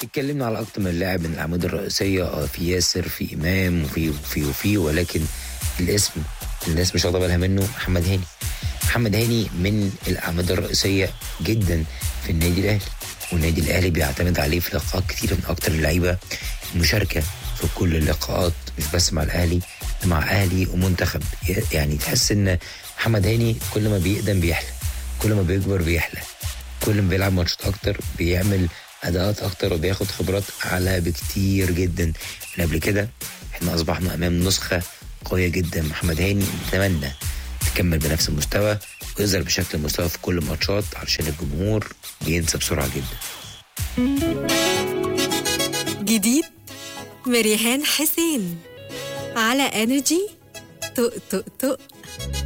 اتكلمنا على اكتر من لاعب من الاعمده الرئيسيه اه في ياسر في امام وفي وفي وفي ولكن الاسم الناس مش واخده بالها منه محمد هاني محمد هاني من الاعمده الرئيسيه جدا في النادي الاهلي والنادي الاهلي بيعتمد عليه في لقاءات كتير من اكتر اللعيبه المشاركه في كل اللقاءات مش بس مع الاهلي مع اهلي ومنتخب يعني تحس ان محمد هاني كل ما بيقدم بيحلى كل ما بيكبر بيحلى كل ما بيلعب ماتشات اكتر بيعمل اداءات اكتر وبياخد خبرات اعلى بكتير جدا من قبل كده احنا اصبحنا امام نسخه قويه جدا محمد هاني نتمنى تكمل بنفس المستوى ويظهر بشكل مستوى في كل الماتشات علشان الجمهور بينسى بسرعه جدا جديد مريهان حسين على انرجي طق طق طق